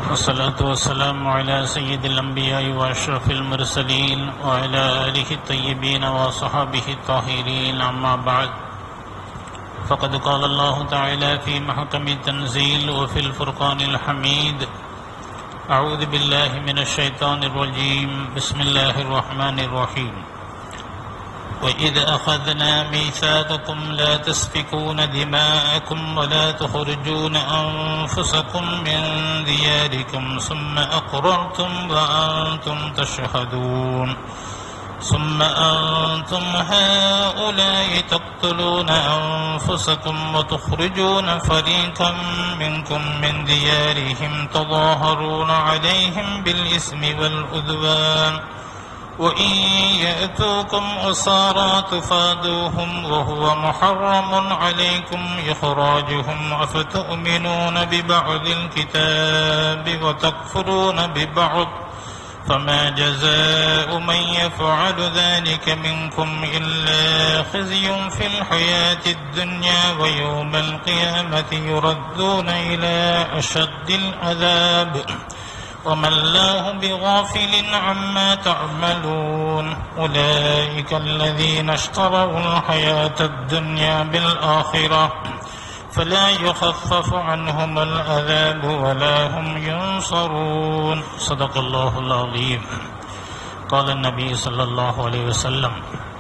والصلاة والسلام على سيد الأنبياء وأشرف المرسلين وعلى آله الطيبين وصحابه الطاهرين أما بعد فقد قال الله تعالى في محكم التنزيل وفي الفرقان الحميد أعوذ بالله من الشيطان الرجيم بسم الله الرحمن الرحيم وإذ أخذنا ميثاقكم لا تسفكون دماءكم ولا تخرجون أنفسكم من دياركم ثم أقررتم وأنتم تشهدون ثم أنتم هؤلاء تقتلون أنفسكم وتخرجون فريقا منكم من ديارهم تظاهرون عليهم بالإثم والعدوان وإن يأتوكم أسارى تفادوهم وهو محرم عليكم إخراجهم أفتؤمنون ببعض الكتاب وتكفرون ببعض فما جزاء من يفعل ذلك منكم إلا خزي في الحياة الدنيا ويوم القيامة يردون إلى أشد العذاب وما الله بغافل عما تعملون أولئك الذين اشتروا الحياة الدنيا بالآخرة فلا يخفف عنهم العذاب ولا هم ينصرون صدق الله العظيم قال النبي صلى الله عليه وسلم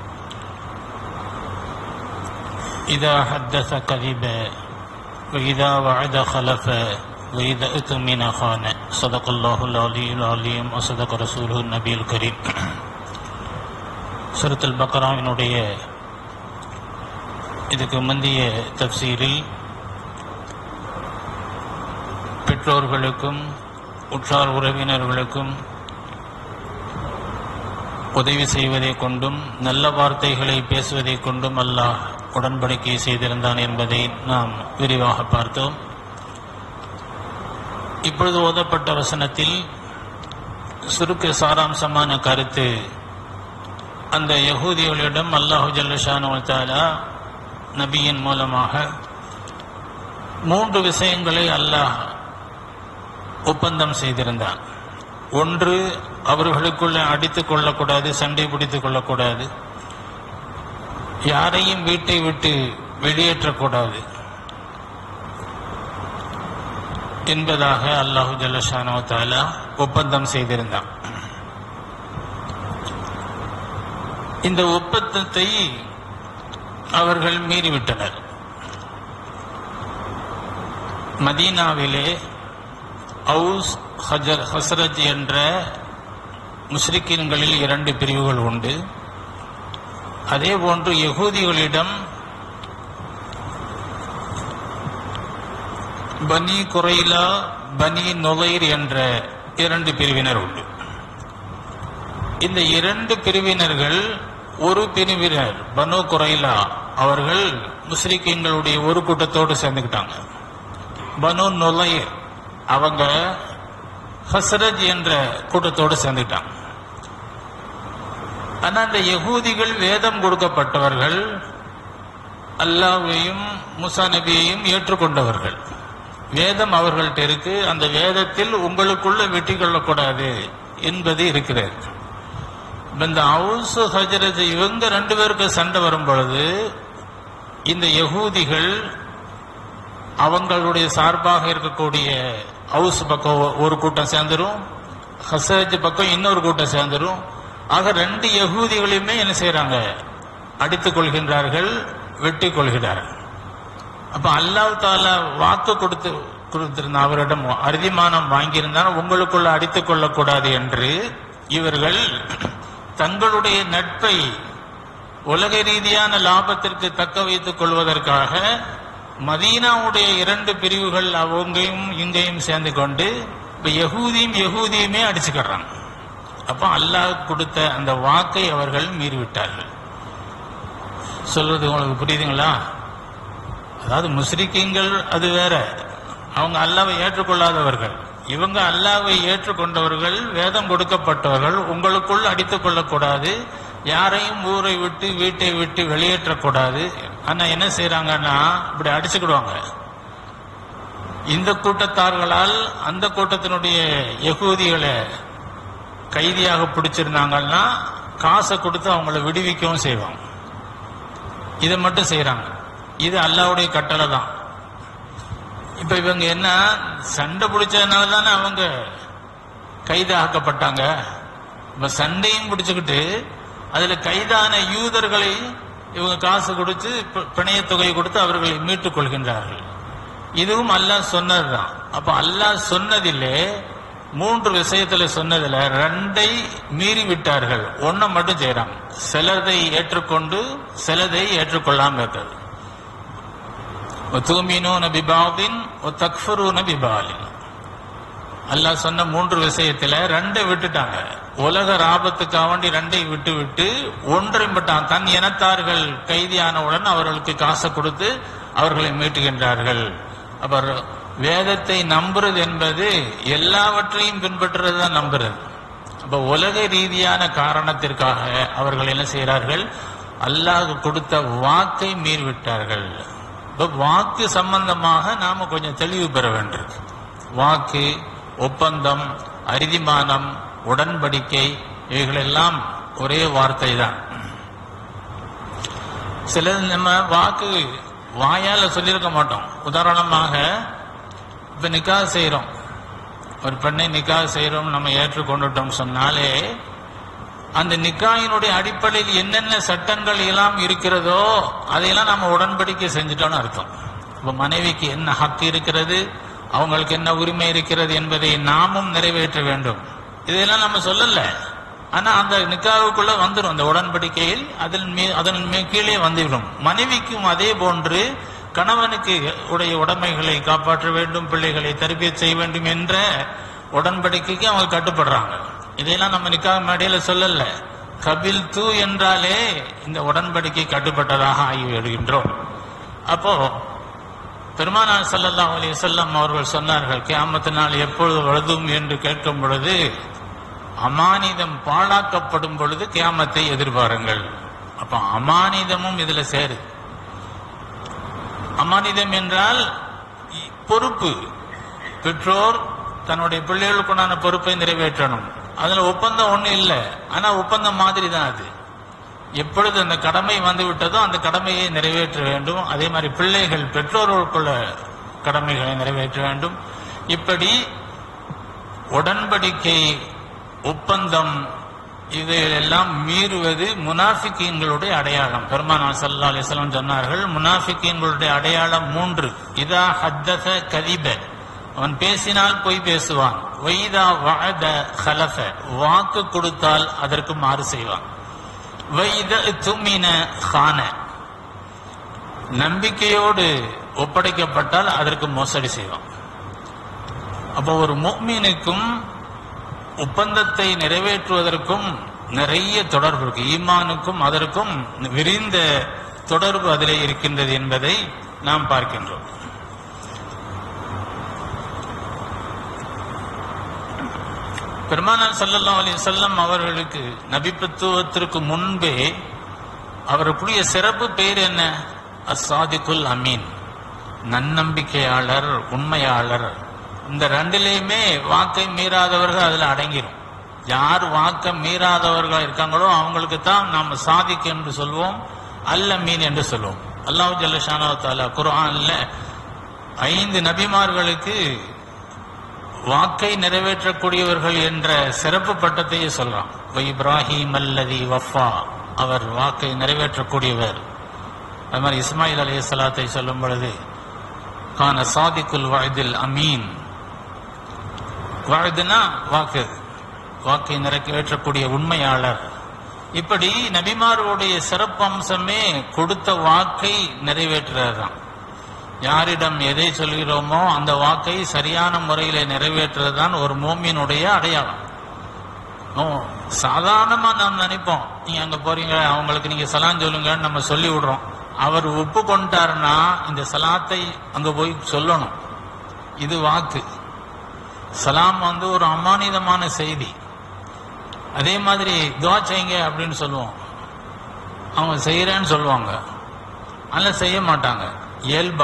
إذا حدث كذب وإذا وعد خلف وإذا أتمن خان صدق الله العلي العليم وصدق رسوله النبي الكريم சுரத்துல் பக்ராவினுடைய இதுக்கு முந்தைய தப்சீரில் பெற்றோர்களுக்கும் உற்றார் உறவினர்களுக்கும் உதவி செய்வதை கொண்டும் நல்ல வார்த்தைகளை பேசுவதை கொண்டும் அல்லாஹ் உடன்படிக்கை செய்திருந்தான் என்பதை நாம் விரிவாக பார்த்தோம் இப்பொழுது ஓதப்பட்ட வசனத்தில் சுருக்க சாராம்சமான கருத்து அந்த யகூதிகளிடம் அல்லாஹு ஜல்லஷானு தாலா நபியின் மூலமாக மூன்று விஷயங்களை அல்லாஹ் ஒப்பந்தம் செய்திருந்தான் ஒன்று அவர்களுக்குள்ள அடித்துக் கொள்ளக்கூடாது சண்டை பிடித்துக் கொள்ளக்கூடாது யாரையும் வீட்டை விட்டு வெளியேற்றக்கூடாது என்பதாக அல்லாஹு ஜல்லஷானோ தாலா ஒப்பந்தம் செய்திருந்தான் இந்த ஒப்பந்தத்தை அவர்கள் மீறிவிட்டனர் மதீனாவிலே அவுஸ் ஹஜர் ஹசரத் என்ற முஸ்லிக்கின்களில் இரண்டு பிரிவுகள் உண்டு அதே போன்று யகூதிகளிடம் பனி குரைலா பனி நுகைர் என்ற இரண்டு பிரிவினர் உண்டு இந்த இரண்டு பிரிவினர்கள் ஒரு பிரிவினர் பனு குரைலா அவர்கள் முஸ்லிம்களுடைய ஒரு கூட்டத்தோடு சேர்ந்துக்கிட்டாங்க பனு நுலைர் அவங்க ஹசரஜ் என்ற கூட்டத்தோடு சேர்ந்துக்கிட்டாங்க ஆனா அந்த யகூதிகள் வேதம் கொடுக்கப்பட்டவர்கள் அல்லாவையும் முசா நபியையும் ஏற்றுக்கொண்டவர்கள் வேதம் அவர்கள்ட்ட இருக்கு அந்த வேதத்தில் உங்களுக்குள்ள வெற்றி கொள்ளக்கூடாது என்பது இருக்கிறது இந்த அவுசு ஹஜரத் இவங்க ரெண்டு பேருக்கு சண்டை வரும் பொழுது இந்த யகூதிகள் அவங்களுடைய சார்பாக இருக்கக்கூடிய ஹவுஸ் பக்கம் ஒரு கூட்டம் சேர்ந்துரும் ஹசரஜ் பக்கம் இன்னொரு கூட்டம் சேர்ந்துரும் ஆக ரெண்டு யகூதிகளையுமே என்ன செய்யறாங்க அடித்துக் கொள்கின்றார்கள் வெட்டி கொள்கிறார்கள் அப்ப அல்லாஹ் தாலா வாக்கு கொடுத்து கொடுத்திருந்த அவரிடம் அறுதிமானம் வாங்கியிருந்தால் உங்களுக்குள்ள அடித்துக் கொள்ளக்கூடாது என்று இவர்கள் தங்களுடைய நட்பை உலக ரீதியான லாபத்திற்கு தக்க வைத்துக் கொள்வதற்காக மதீனாவுடைய இரண்டு பிரிவுகள் அவங்கையும் இங்கேயும் சேர்ந்து கொண்டு இப்ப யகூதியும் யகூதியுமே அடிச்சுக்கிறாங்க அப்ப அல்லாஹ் கொடுத்த அந்த வாக்கை அவர்கள் மீறிவிட்டார்கள் சொல்றது உங்களுக்கு புரியுதுங்களா அதாவது முஸ்லிக்கீங்கள் அது வேற அவங்க அல்லாவை ஏற்றுக்கொள்ளாதவர்கள் இவங்க அல்லாவை ஏற்றுக்கொண்டவர்கள் வேதம் கொடுக்கப்பட்டவர்கள் உங்களுக்குள் அடித்துக் கொள்ளக்கூடாது யாரையும் ஊரை விட்டு வீட்டை விட்டு வெளியேற்றக்கூடாது ஆனா என்ன செய்யறாங்கன்னா இப்படி அடிச்சுக்கிடுவாங்க இந்த கூட்டத்தார்களால் அந்த கூட்டத்தினுடைய யகூதிகளை கைதியாக பிடிச்சிருந்தாங்கன்னா காசை கொடுத்து அவங்கள விடுவிக்கவும் செய்வாங்க இதை மட்டும் செய்றாங்க இது அல்லாவுடைய கட்டளை தான் இப்ப இவங்க என்ன சண்டை பிடிச்சதுனால தானே அவங்க கைதாக்கப்பட்டாங்க இப்ப சண்டையும் பிடிச்சுக்கிட்டு அதுல கைதான யூதர்களை இவங்க காசு கொடுத்து பி- பிணையத் தொகை கொடுத்து அவர்களை மீட்டுக் கொள்கின்றார்கள் இதுவும் அல்லாஹ் சொன்னதுதான் அப்ப அல்லாஹ் சொன்னதிலே மூன்று விஷயத்துல சொன்னதுல ரெண்டை மீறி விட்டார்கள் ஒன்றை மட்டும் செய்றாங்க சிலதை ஏற்றுக்கொண்டு சிலதை ஏற்றுக்கொள்ளாம இருக்கிறது தூமினூன பிபாவின் தக்ஃபரூன பிபாலின் அல்லாஹ் சொன்ன மூன்று விஷயத்துல ரெண்டை விட்டுட்டாங்க உலக ராபத்துக்காக வேண்டி ரெண்டை விட்டு விட்டு ஒன்றை விட்டான் தன் இனத்தார்கள் கைதியானவுடன் அவர்களுக்கு காசை கொடுத்து அவர்களை மீட்டுகின்றார்கள் அப்புறம் வேதத்தை நம்புறது என்பது எல்லாவற்றையும் பின்பற்றுறது தான் நம்புறது அப்ப உலக ரீதியான காரணத்திற்காக அவர்கள் என்ன செய்கிறார்கள் அல்லாஹ் கொடுத்த வாக்கை மீறிவிட்டார்கள் இப்ப வாக்கு சம்பந்தமாக நாம கொஞ்சம் தெளிவு பெற வேண்டியிருக்கு வாக்கு ஒப்பந்தம் அரிதிமானம் உடன்படிக்கை இவைகளெல்லாம் ஒரே வார்த்தை தான் சிலது நம்ம வாக்கு வாயால சொல்லியிருக்க மாட்டோம் உதாரணமாக இப்ப நிக்கா செய்றோம் ஒரு பெண்ணை நிக்கா செய்றோம் நம்ம ஏற்றுக்கொண்டுட்டோம் சொன்னாலே அந்த நிக்காயினுடைய அடிப்படையில் என்னென்ன சட்டங்கள் எல்லாம் இருக்கிறதோ அதையெல்லாம் நம்ம உடன்படிக்கை செஞ்சுட்டோம்னு அர்த்தம் இப்ப மனைவிக்கு என்ன ஹக்கு இருக்கிறது அவங்களுக்கு என்ன உரிமை இருக்கிறது என்பதை நாமும் நிறைவேற்ற வேண்டும் இதெல்லாம் நம்ம சொல்லல ஆனா அந்த நிக்காவுக்குள்ள வந்துடும் அந்த உடன்படிக்கையில் அதன் மீ அதன் மீ கீழே வந்துவிடும் மனைவிக்கும் அதே போன்று கணவனுக்கு உடைய உடைமைகளை காப்பாற்ற வேண்டும் பிள்ளைகளை தர்பியத் செய்ய வேண்டும் என்ற உடன்படிக்கைக்கு அவங்க கட்டுப்படுறாங்க இதையெல்லாம் நம்ம நிக்காக மேடையில சொல்லல கபில் தூ என்றாலே இந்த உடன்படிக்கை கட்டுப்பட்டதாக ஆகி வருகின்றோம் அப்போ பெருமானார் ஸல்லல்லாஹு அலைஹி வஸல்லம் அவர்கள் சொன்னார்கள் கியாமத்து நாள் எப்பொழுது வருதும் என்று கேட்கும் பொழுது அமானிதம் பாழாக்கப்படும் பொழுது கியாமத்தை எதிர்பாருங்கள் அப்ப அமானிதமும் இதுல சேரு அமானிதம் என்றால் இ- பொறுப்பு பெற்றோர் தன்னுடைய பிள்ளைகளுக்குண்டான பொறுப்பை நிறைவேற்றணும் அதுல ஒப்பந்தம் ஒண்ணு இல்லை ஆனா ஒப்பந்தம் மாதிரி தான் அது எப்பொழுது அந்த கடமை வந்து விட்டதோ அந்த கடமையை நிறைவேற்ற வேண்டும் அதே மாதிரி பிள்ளைகள் பெற்றோர்களுக்குள்ள கடமைகளை நிறைவேற்ற வேண்டும் இப்படி உடன்படிக்கை ஒப்பந்தம் இதையெல்லாம் மீறுவது முனாஃபிக்கீன்களுடைய அடையாளம் பெருமானா ஸல்லல்லாஹு அலைஹி வஸல்லம் சொன்னார்கள் முனாஃபிக்கீன்களுடைய அடையாளம் மூன்று இதா ஹத்தஸ கதிப அவன் பேசினால் பொய் பேசுவான் வைதா வஅத ஹலஃப வாக்கு கொடுத்தால் அதற்கு மாறு செய்வான் வைத துமின கான நம்பிக்கையோடு ஒப்படைக்கப்பட்டால் அதற்கு மோசடி செய்வான் அப்போ ஒரு முக்மீனுக்கும் ஒப்பந்தத்தை நிறைவேற்றுவதற்கும் நிறைய தொடர்பு இருக்கு ஈமானுக்கும் அதற்கும் விரிந்த தொடர்பு அதிலே இருக்கின்றது என்பதை நாம் பார்க்கின்றோம் பெருமானார் ஸல்லல்லாஹு அலைஹி வஸல்லம் அவர்களுக்கு நபிப்பத்துவத்திற்கு முன்பே அவருக்குரிய சிறப்பு பெயர் என்ன அசாதிகுல் அமீன் நன்னம்பிக்கையாளர் உண்மையாளர் இந்த ரெண்டிலையுமே வாக்கை மீறாதவர்கள் அதுல அடங்கிடும் யார் வாக்க மீறாதவர்கள் இருக்காங்களோ அவங்களுக்கு தான் நாம் சாதிக் என்று சொல்வோம் அல்ல மீன் என்று சொல்வோம் அல்லாஹ் ஜல்லஷானா தாலா குர்ஆன்ல ஐந்து நபிமார்களுக்கு வாக்கை நிறைவேற்றக்கூடியவர்கள் என்ற சிறப்பு பட்டத்தையே சொல்றான் "வ இப்ராஹிம் அல்லதி வஃபா அவர் வாக்கை நிறைவேற்றக்கூடியவர் அது மாதிரி இஸ்மாயில் அலைஹி ஸலாத்தை சொல்லும் பொழுது கான சாதிக்குல் வயதில் அமீன் வாழ்துனா வாக்கு வாக்கை நிறைவேற்றக்கூடிய உண்மையாளர் இப்படி நபிமார்களுடைய சிறப்பு அம்சமே கொடுத்த வாக்கை நிறைவேற்றுறதுதான் யாரிடம் எதை சொல்கிறோமோ அந்த வாக்கை சரியான முறையில நிறைவேற்றுறதுதான் ஒரு மோமியினுடைய அடையாளம் ஓ, சாதாரணமா நாம் நினைப்போம் நீங்க அங்க போறீங்க அவங்களுக்கு நீங்க சலான் சொல்லுங்கன்னு நம்ம சொல்லி விடுறோம் அவர் ஒப்பு கொண்டாருன்னா இந்த சலாத்தை அங்க போய் சொல்லணும் இது வாக்கு சலாம் வந்து ஒரு அமானிதமான செய்தி அதே மாதிரி துவா செய்யுங்க அப்படின்னு சொல்லுவோம் அவங்க செய்யறேன்னு சொல்லுவாங்க அல்ல செய்ய மாட்டாங்க இயல்பா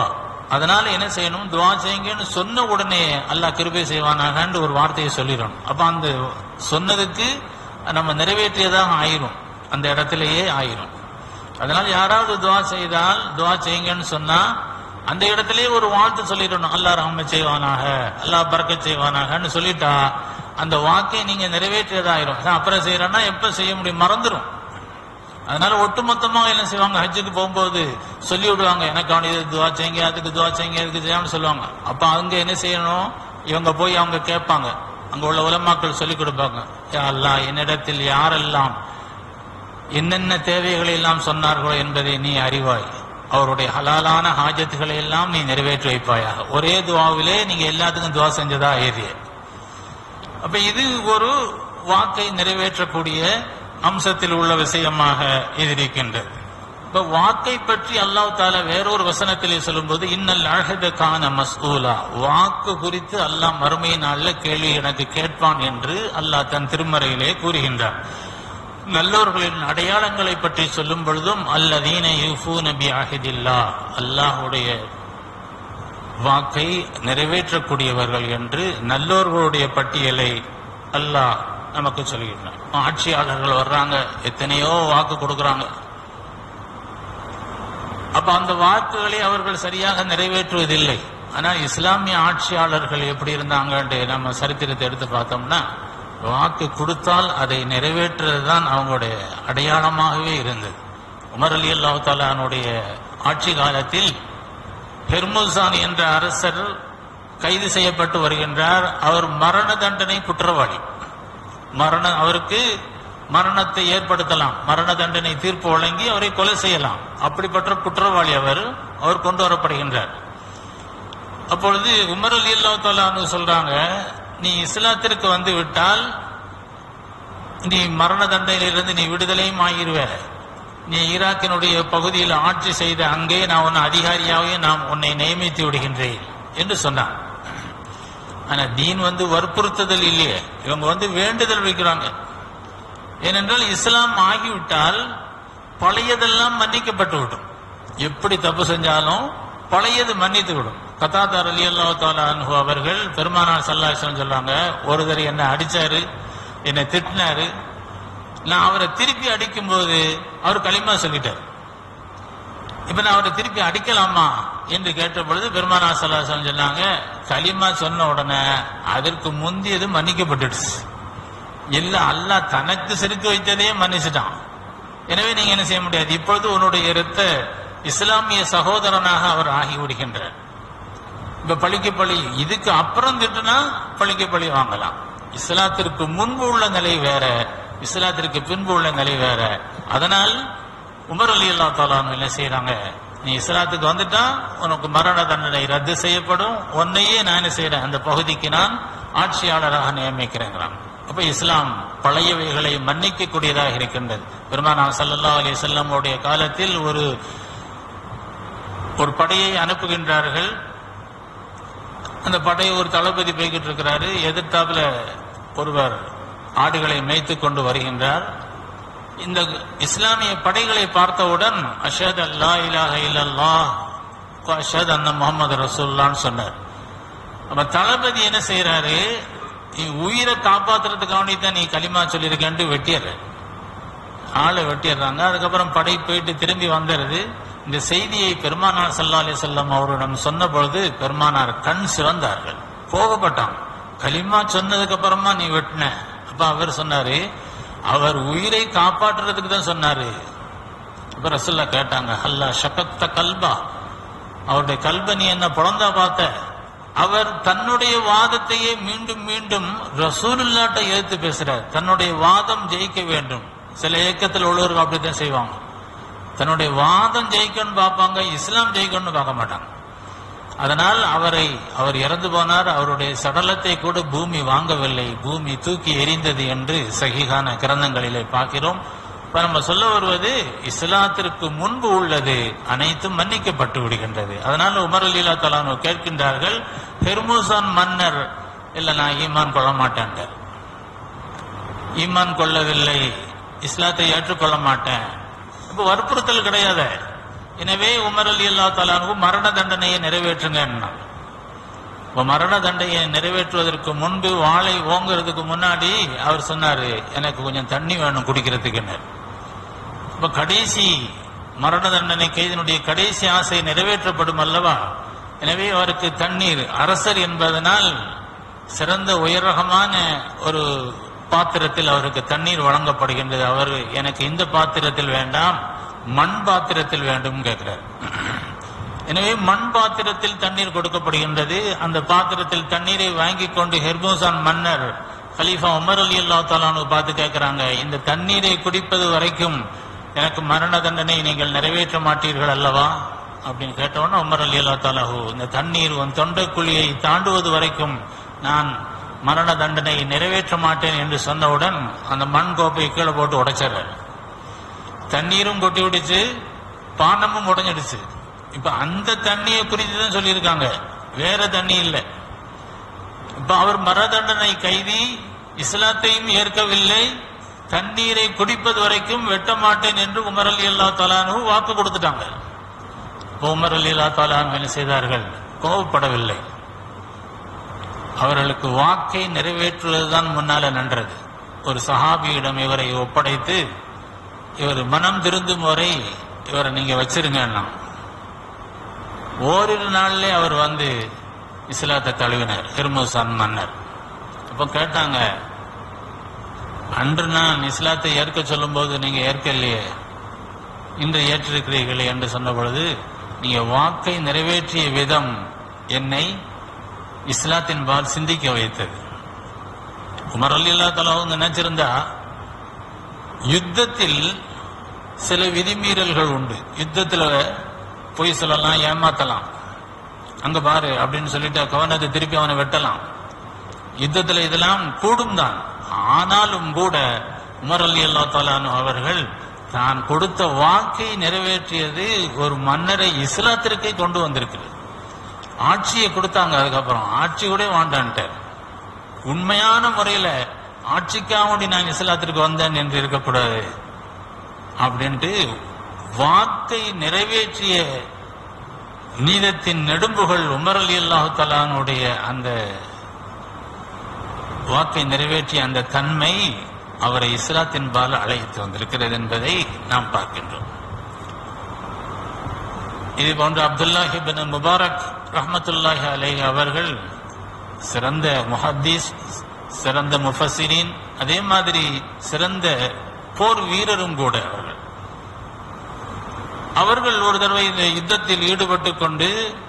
அதனால என்ன செய்யணும் துவா செய்யுங்கன்னு சொன்ன உடனே அல்லாஹ் கிருபை செய்வானாகன்னு ஒரு வார்த்தையை சொல்லிடணும் அப்ப அந்த சொன்னதுக்கு நம்ம நிறைவேற்றியதாக ஆயிரும் அந்த இடத்திலேயே ஆயிரும் அதனால யாராவது துவா செய்தால் துவா செய்யுங்கன்னு சொன்னா அந்த இடத்திலேயே ஒரு வாழ்த்து சொல்லிடணும் அல்லாஹ் ரஹ்மத் செய்வானாக அல்லாஹ் பறக்கத் செய்வானாகன்னு சொல்லிட்டா அந்த வாக்கை நீங்க நிறைவேற்றியதாயிரும் அதான் அப்புறம் செய்யறேன்னா எப்ப செய்ய முடியும் மறந்துடும் அதனால ஒட்டுமொத்தமா என்ன செய்வாங்க ஹஜ்ஜுக்கு போகும்போது சொல்லி விடுவாங்க எனக்கு அவன் இது துவா செய்யுங்க அதுக்கு துவா செய்யுங்க அதுக்கு செய்யாமல் சொல்லுவாங்க அப்ப அங்க என்ன செய்யணும் இவங்க போய் அவங்க கேட்பாங்க அங்க உள்ள உலமாக்கள் சொல்லி கொடுப்பாங்க யா அல்லாஹ் என்னிடத்தில் யாரெல்லாம் என்னென்ன தேவைகளை எல்லாம் சொன்னார்களோ என்பதை நீ அறிவாய் அவருடைய ஹலாலான ஹாஜத்துகளை எல்லாம் நீ நிறைவேற்றி வைப்பாயாக ஒரே துவாவிலே நீங்க எல்லாத்துக்கும் துவா செஞ்சதா ஏறிய அப்ப இது ஒரு வாக்கை நிறைவேற்றக்கூடிய அம்சத்தில் உள்ள விஷயமாக இது இருக்கின்றது இப்ப வாக்கை பற்றி அல்லாஹ் தாலா வேறொரு வசனத்திலே சொல்லும்போது இன்னல் அழகத கான மஸ்ஊலா வாக்கு குறித்து அல்லாஹ் மறுமை நாள்ல கேள்வி எனக்கு கேட்பான் என்று அல்லாஹ் தன் திருமறையிலே கூறுகின்றார் நல்லோர்களின் அடையாளங்களை பற்றி சொல்லும் பொழுதும் அல்லதீன யூஃபூ நபி ஆஹிதில்லா அல்லாஹுடைய வாக்கை நிறைவேற்றக்கூடியவர்கள் என்று நல்லோர்களுடைய பட்டியலை அல்லாஹ் நமக்கு சொல்கின்றான் ஆட்சியாளர்கள் வர்றாங்க எத்தனையோ வாக்கு கொடுக்கறாங்க அப்ப அந்த வாக்குகளை அவர்கள் சரியாக நிறைவேற்றுவதில்லை ஆனா இஸ்லாமிய ஆட்சியாளர்கள் எப்படி இருந்தாங்கன்னு நம்ம சரித்திரத்தை எடுத்து பார்த்தோம்னா வாக்கு கொடுத்தால் அதை நிறைவேற்றுறதுதான் அவங்களுடைய அடையாளமாகவே இருந்தது உமர் அலி அல்லாஹ் தாலானுடைய ஆட்சி காலத்தில் ஹெர்முசான் என்ற அரசர் கைது செய்யப்பட்டு வருகின்றார் அவர் மரண தண்டனை குற்றவாளி மரண அவருக்கு மரணத்தை ஏற்படுத்தலாம் மரண தண்டனை தீர்ப்பு வழங்கி அவரை கொலை செய்யலாம் அப்படிப்பட்ட குற்றவாளி அவர் அவர் கொண்டு வரப்படுகின்றார் அப்பொழுது உமர் அலி அல்லா சொல்றாங்க நீ இஸ்லாத்திற்கு வந்து விட்டால் நீ மரண தண்டனையிலிருந்து நீ விடுதலையும் ஆகிருவ நீ ஈராக்கினுடைய பகுதியில் ஆட்சி செய்த அங்கே நான் உன்னை அதிகாரியாகவே நான் உன்னை நியமித்து விடுகின்றேன் என்று சொன்னான் ஆனா தீன் வந்து வற்புறுத்துதல் இல்லையே இவங்க வந்து வேண்டுதல் வைக்கிறாங்க ஏனென்றால் இஸ்லாம் ஆகிவிட்டால் பழையதெல்லாம் மன்னிக்கப்பட்டு விடும் எப்படி தப்பு செஞ்சாலும் பழையது மன்னித்து விடும் கத்தாதார் அலி அல்லா அவர்கள் பெருமானார் சல்லாசன் சொல்றாங்க ஒருத்தர் என்ன அடிச்சாரு என்னை திட்டினாரு நான் அவரை திருப்பி அடிக்கும்போது அவர் களிமா சொல்லிட்டார் இப்ப நான் அவரை திருப்பி அடிக்கலாமா என்று கேட்ட பொழுது பெருமானா சல்லாசன் சொன்னாங்க களிமா சொன்ன உடனே அதற்கு முந்தியது மன்னிக்கப்பட்டுடுச்சு இல்ல அல்லாஹ் தனக்கு சிரித்து வைத்ததையே மன்னிச்சிட்டான் எனவே நீங்க என்ன செய்ய முடியாது இப்பொழுது உன்னுடைய இரத்த இஸ்லாமிய சகோதரனாக அவர் ஆகி விடுகின்றார் இப்ப பழிக்கு பழி இதுக்கு அப்புறம் திட்டுனா பழிக்கு பழி வாங்கலாம் இஸ்லாத்திற்கு முன்பு உள்ள நிலை வேற இஸ்லாத்திற்கு பின்பு உள்ள நிலை வேற அதனால் உமர் அலி அல்லா தாலான் என்ன செய்யறாங்க நீ இஸ்லாத்துக்கு வந்துட்டா உனக்கு மரண தண்டனை ரத்து செய்யப்படும் உன்னையே நான் என்ன செய்யறேன் அந்த பகுதிக்கு நான் ஆட்சியாளராக நியமிக்கிறேங்கிறான் அப்ப இஸ்லாம் பழையவைகளை மன்னிக்க கூடியதாக இருக்கின்றது பெருமானா சல்லல்லா அலி செல்லமுடைய காலத்தில் ஒரு ஒரு படையை அனுப்புகின்றார்கள் அந்த படையை ஒரு தளபதி போய்கிட்டு இருக்கிறாரு எதிர்த்தாப்புல ஒருவர் ஆடுகளை மேய்த்து கொண்டு வருகின்றார் இந்த இஸ்லாமிய படைகளை பார்த்தவுடன் அஷத் அல்லா இலாஹ இல்லல்லாஹ் அஷத் அண்ணா முகமது ரசூல்லான்னு சொன்னார் அப்ப தளபதி என்ன செய்யறாரு நீ உயிரை காப்பாத்துறதுக்காண்டி தான் நீ களிமா சொல்லியிருக்கேன்ட்டு வெட்டிடுற ஆளை வெட்டிடுறாங்க அதுக்கப்புறம் படை போயிட்டு திரும்பி வந்துடுது இந்த செய்தியை பெருமானார் சல்லா அலி செல்லம் அவரிடம் சொன்ன பொழுது பெருமானார் கண் சிவந்தார்கள் கோபப்பட்டான் களிமா சொன்னதுக்கு அப்புறமா நீ வெட்டின அப்ப அவர் சொன்னாரு அவர் உயிரை காப்பாற்றுறதுக்கு தான் சொன்னாரு அப்ப ரசுல்லா கேட்டாங்க அல்லா ஷகத்த கல்பா அவருடைய கல்ப நீ என்ன பிறந்தா பார்த்த அவர் தன்னுடைய வாதத்தையே மீண்டும் மீண்டும் ரசூலுல்லாட்ட எதிர்த்து பேசுறார் தன்னுடைய வாதம் ஜெயிக்க வேண்டும் சில இயக்கத்தில் உள்ளவர்கள் அப்படித்தான் செய்வாங்க தன்னுடைய வாதம் ஜெயிக்கணும்னு பார்ப்பாங்க இஸ்லாம் ஜெயிக்கணும்னு பார்க்க மாட்டாங்க அதனால் அவரை அவர் இறந்து போனார் அவருடைய சடலத்தை கூட பூமி வாங்கவில்லை பூமி தூக்கி எரிந்தது என்று சகிகான கிரந்தங்களிலே பார்க்கிறோம் இப்ப நம்ம சொல்ல வருவது இஸ்லாத்திற்கு முன்பு உள்ளது அனைத்தும் மன்னிக்கப்பட்டு விடுகின்றது அதனால உமர் அலிலா தலானு கேட்கின்றார்கள் ஹெர்மூசான் மன்னர் இல்ல நான் ஈமான் கொள்ள மாட்டேன் ஈமான் கொள்ளவில்லை இஸ்லாத்தை ஏற்றுக்கொள்ள மாட்டேன் இப்ப வற்புறுத்தல் கிடையாது எனவே உமர் அலி அல்லா தலானுக்கு மரண தண்டனையை நிறைவேற்றுங்கன்னா இப்ப மரண தண்டையை நிறைவேற்றுவதற்கு முன்பு வாளை ஓங்குறதுக்கு முன்னாடி அவர் சொன்னாரு எனக்கு கொஞ்சம் தண்ணி வேணும் குடிக்கிறதுக்குன்னு இப்ப கடைசி மரண தண்டனை கைதினுடைய கடைசி ஆசை நிறைவேற்றப்படும் அல்லவா எனவே அவருக்கு தண்ணீர் அரசர் என்பதனால் சிறந்த உயரகமான ஒரு பாத்திரத்தில் அவருக்கு தண்ணீர் வழங்கப்படுகின்றது அவர் எனக்கு இந்த பாத்திரத்தில் வேண்டாம் மண் பாத்திரத்தில் வேண்டும் கேட்கிறார் எனவே மண் பாத்திரத்தில் தண்ணீர் கொடுக்கப்படுகின்றது அந்த பாத்திரத்தில் தண்ணீரை வாங்கி கொண்டு ஹெர்மோசான் மன்னர் கலீஃபா உமர் அலி அல்லா தாலானு பார்த்து கேட்கிறாங்க இந்த தண்ணீரை குடிப்பது வரைக்கும் எனக்கு மரண தண்டனை நீங்கள் நிறைவேற்ற மாட்டீர்கள் அல்லவா அப்படின்னு கேட்டவுடனே உமர் அலி அல்லா தாலாஹூ இந்த தண்ணீர் உன் தொண்டைக்குழியை தாண்டுவது வரைக்கும் நான் மரண தண்டனை நிறைவேற்ற மாட்டேன் என்று சொன்னவுடன் அந்த மண் கோப்பையை கீழே போட்டு உடைச்சாரு தண்ணீரும் கொட்டி விடுச்சு பானமும் உடைஞ்சிடுச்சு இப்ப அந்த தண்ணியை குறித்து தான் சொல்லியிருக்காங்க வேற தண்ணி இல்லை இப்ப அவர் மர தண்டனை கைதி இஸ்லாத்தையும் ஏற்கவில்லை தண்ணீரை குடிப்பது வரைக்கும் வெட்ட மாட்டேன் என்று உமர் அலி அல்லா தலானு வாக்கு கொடுத்துட்டாங்க இப்ப உமர் அலி அல்லா தலானு என்ன செய்தார்கள் கோபப்படவில்லை அவர்களுக்கு வாக்கை நிறைவேற்றுவதுதான் முன்னால நின்றது ஒரு சஹாபியிடம் இவரை ஒப்படைத்து இவர் மனம் திருந்தும் வரை இவரை நீங்க வச்சிருங்கன்னா ஓரிரு நாள்ல அவர் வந்து இஸ்லாத்தை தழுவினார் ஹிர்முசான் மன்னர் அப்ப கேட்டாங்க அன்று நான் இஸ்லாத்தை ஏற்க சொல்லும்போது நீங்க ஏற்கலையே இன்று ஏற்றிருக்கிறீர்களே என்று சொன்ன பொழுது நீங்க வாக்கை நிறைவேற்றிய விதம் என்னை இஸ்லாத்தின் பால் சிந்திக்க வைத்தது உமர் அலி அல்லா தலாவும் நினைச்சிருந்தா யுத்தத்தில் சில விதிமீறல்கள் உண்டு யுத்தத்துல பொய் சொல்லலாம் ஏமாத்தலாம் அங்க பாரு அப்படின்னு சொல்லிட்டு கவனத்தை திருப்பி அவனை வெட்டலாம் யுத்தத்துல இதெல்லாம் கூடும் தான் ஆனாலும் கூட உமர் அலி அல்லா தாலானு அவர்கள் தான் கொடுத்த வாக்கை நிறைவேற்றியது ஒரு மன்னரை இஸ்லாத்திற்கே கொண்டு வந்திருக்கிறது ஆட்சியை கொடுத்தாங்க அதுக்கப்புறம் ஆட்சி கூட வாண்டான்ட்டார் உண்மையான முறையில ஆட்சிக்காக வேண்டி நான் இஸ்லாத்திற்கு வந்தேன் என்று இருக்கக்கூடாது அப்படின்ட்டு வாக்கை நிறைவேற்றிய நீதத்தின் நெடும்புகள் உமர் அலி அல்லாஹு தலானுடைய அந்த வாக்கை நிறைவேற்றிய அந்த தன்மை அவரை இஸ்லாத்தின் பால் அழைத்து வந்திருக்கிறது என்பதை நாம் பார்க்கின்றோம் இது போன்று அப்துல்லாஹி பின் முபாரக் ரஹமத்துல்லாஹி அலைஹி அவர்கள் சிறந்த முஹத்தீஸ் சிறந்த முஃபசிரின் அதே மாதிரி சிறந்த போர் வீரரும் கூட அவர்கள் அவர்கள் ஒரு தடவை இந்த யுத்தத்தில் ஈடுபட்டு கொண்டு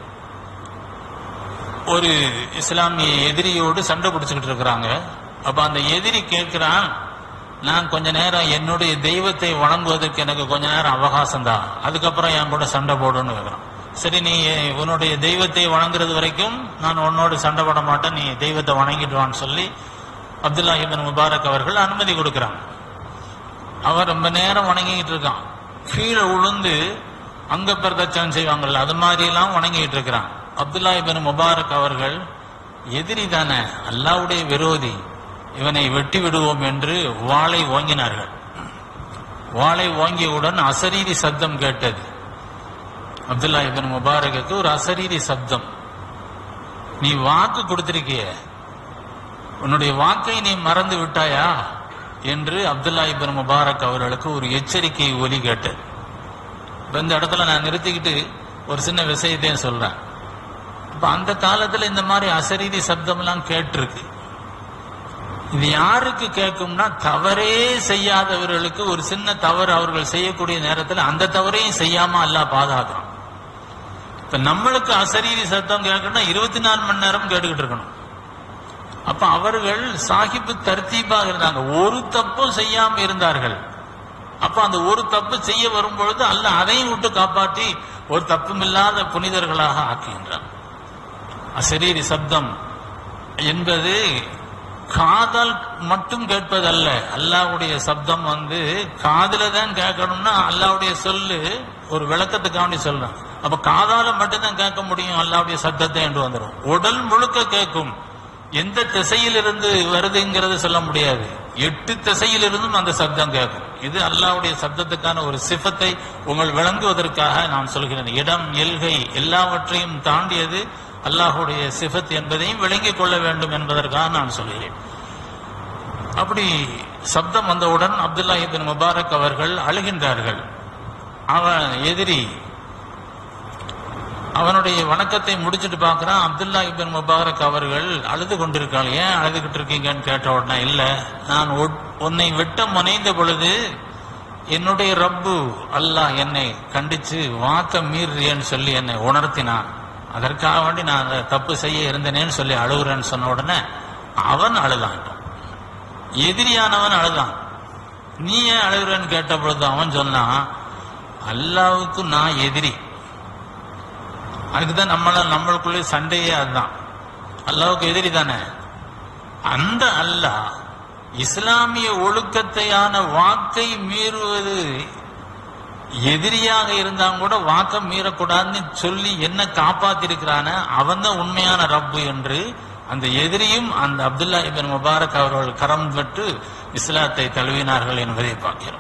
ஒரு இஸ்லாமிய எதிரியோடு சண்டை பிடிச்சுக்கிட்டு இருக்கிறாங்க அப்ப அந்த எதிரி கேட்கிறான் நான் கொஞ்ச நேரம் என்னுடைய தெய்வத்தை வணங்குவதற்கு எனக்கு கொஞ்ச நேரம் அவகாசம் தான் அதுக்கப்புறம் என் கூட சண்டை போடுன்னு கேட்கிறான் சரி நீ உன்னுடைய தெய்வத்தை வணங்குறது வரைக்கும் நான் உன்னோடு சண்டை போட மாட்டேன் நீ தெய்வத்தை வணங்கிட்டு வான்னு சொல்லி அப்துல்லாஹிபின் முபாரக் அவர்கள் அனுமதி கொடுக்கிறாங்க அவன் ரொம்ப நேரம் வணங்கிட்டு இருக்கான் கீழே உளுந்து அங்க பிரதட்சணம் செய்வாங்கல்ல அது மாதிரி எல்லாம் வணங்கிட்டு இருக்கிறான் அப்துல்லா இபின் முபாரக் அவர்கள் எதிரி தானே அல்லாவுடைய விரோதி இவனை வெட்டி விடுவோம் என்று வாளை ஓங்கினார்கள் வாளை ஓங்கியவுடன் அசரீரி சப்தம் கேட்டது அப்துல்லா இபின் முபாரக்கு ஒரு அசரீரி சப்தம் நீ வாக்கு கொடுத்திருக்கிய உன்னுடைய வாக்கை நீ மறந்து விட்டாயா என்று அப்துல்லா இபின் முபாரக் அவர்களுக்கு ஒரு எச்சரிக்கை ஒலி கேட்டது இப்ப இந்த இடத்துல நான் நிறுத்திக்கிட்டு ஒரு சின்ன விஷயத்தையும் சொல்றேன் இப்ப அந்த காலத்துல இந்த மாதிரி அசரீதி சப்தம் எல்லாம் கேட்டிருக்கு இது யாருக்கு கேட்கும்னா தவறே செய்யாதவர்களுக்கு ஒரு சின்ன தவறு அவர்கள் செய்யக்கூடிய நேரத்தில் அந்த தவறையும் செய்யாம அல்லாஹ் பாதுகாக்கிறான் இப்ப நம்மளுக்கு அசரீரி சத்தம் கேட்கணும்னா இருபத்தி நாலு மணி நேரம் கேட்டுக்கிட்டு இருக்கணும் அப்ப அவர்கள் சாஹிபு தர்த்தீபாக இருந்தாங்க ஒரு தப்பும் செய்யாம இருந்தார்கள் அப்ப அந்த ஒரு தப்பு செய்ய வரும் பொழுது அல்ல அதையும் விட்டு காப்பாற்றி ஒரு தப்பும் இல்லாத புனிதர்களாக ஆக்குகின்றான் அசரீரி சப்தம் என்பது காதால் மட்டும் கேட்பதல்ல அல்லாவுடைய சப்தம் வந்து காதுல தான் கேட்கணும்னா அல்லாவுடைய சொல்லு ஒரு விளக்கத்துக்காண்டி சொல்றேன் அப்ப காதால மட்டும்தான் கேட்க முடியும் அல்லாவுடைய சத்தத்தை என்று வந்துடும் உடல் முழுக்க கேட்கும் எந்த திசையிலிருந்து வருதுங்கிறது சொல்ல முடியாது எட்டு திசையிலிருந்தும் அந்த சப்தம் கேட்கும் இது அல்லாஹ்வுடைய சப்தத்துக்கான ஒரு சிஃபத்தை உங்கள் விளங்குவதற்காக நான் சொல்கிறேன் இடம் எல்கை எல்லாவற்றையும் தாண்டியது அல்லாஹ்வுடைய சிஃபத் என்பதையும் விளங்கிக் கொள்ள வேண்டும் என்பதற்காக நான் சொல்கிறேன் அப்படி சப்தம் வந்தவுடன் அப்துல்லா இபின் முபாரக் அவர்கள் அழுகின்றார்கள் அவன் எதிரி அவனுடைய வணக்கத்தை முடிச்சிட்டு பார்க்கறான் அப்துல்லா இபின் முபாரக் அவர்கள் அழுது கொண்டிருக்காள் ஏன் அழுதுகிட்டு இருக்கீங்கன்னு கேட்ட உடனே இல்ல நான் உட்- உன்னை வெட்ட முனைந்த பொழுது என்னுடைய ரப்பு அல்லாஹ் என்னை கண்டிச்சு வாக்க மீறியேன்னு சொல்லி என்னை உணர்த்தினான் அதற்காக வேண்டி நான் அந்த தப்பு செய்ய இருந்தேனேன்னு சொல்லி அழுகுறேன்னு சொன்ன உடனே அவன் அழுதான் எதிரியானவன் அழுதான் நீ ஏன் அழுகுறன்னு கேட்ட பொழுது அவன் சொன்னான் அல்லாவுக்கு நான் எதிரி அதுக்குதான் நம்மள நம்மளுக்குள்ளே சண்டையே அதுதான் அல்லாவுக்கு எதிரி தானே அந்த அல்லாஹ் இஸ்லாமிய ஒழுக்கத்தையான வாக்கை மீறுவது எதிரியாக இருந்தாலும் கூட வாக்க மீறக்கூடாதுன்னு சொல்லி என்ன காப்பாத்திருக்கிறான அவன் தான் உண்மையான ரப்பு என்று அந்த எதிரியும் அந்த அப்துல்லா இபின் முபாரக் அவர்கள் கரம் பெற்று இஸ்லாத்தை தழுவினார்கள் என்பதை பார்க்கிறோம்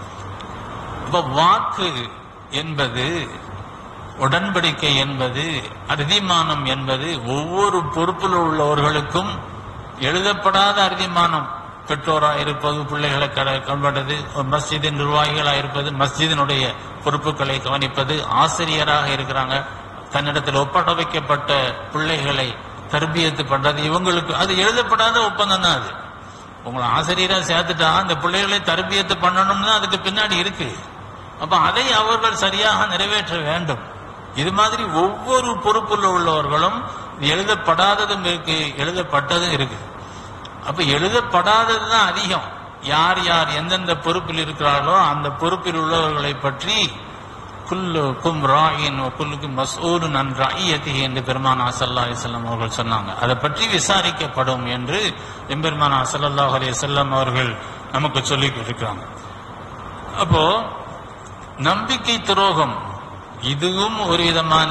இப்ப வாக்கு என்பது உடன்படிக்கை என்பது அறுதிமானம் என்பது ஒவ்வொரு பொறுப்பில் உள்ளவர்களுக்கும் எழுதப்படாத அறுதிமானம் பெற்றோராக இருப்பது பிள்ளைகளை கட- கவனிப்பது மஸ்ஜிதின் நிர்வாகிகளாக இருப்பது மஸ்ஜிதினுடைய பொறுப்புகளை கவனிப்பது ஆசிரியராக இருக்கிறாங்க தன்னிடத்தில் ஒப்பட வைக்கப்பட்ட பிள்ளைகளை தர்பியத்து பண்றது இவங்களுக்கு அது எழுதப்படாத ஒப்பந்தம் தான் அது உங்களை ஆசிரியரா சேர்த்துட்டா அந்த பிள்ளைகளை தர்பியத்து பண்ணணும்னு அதுக்கு பின்னாடி இருக்கு அப்ப அதை அவர்கள் சரியாக நிறைவேற்ற வேண்டும் இது மாதிரி ஒவ்வொரு பொறுப்புள்ள உள்ளவர்களும் இது எழுதப்படாததும் இருக்கு எழுதப்பட்டதும் இருக்கு அப்ப எழுதப்படாதது தான் அதிகம் யார் யார் எந்தெந்த பொறுப்பில் இருக்கிறார்களோ அந்த பொறுப்பில் உள்ளவர்களை பற்றி குல்லுக்கும் ராயின் குல்லுக்கும் மசூரு நன் ராயியத்திகி என்று பெருமானா சல்லா அலிசல்லாம் அவர்கள் சொன்னாங்க அதை பற்றி விசாரிக்கப்படும் என்று எம்பெருமானா சல்லல்லாஹு அலைஹி வஸல்லம் அவர்கள் நமக்கு சொல்லி இருக்கிறாங்க அப்போ நம்பிக்கை துரோகம் இதுவும் ஒரு விதமான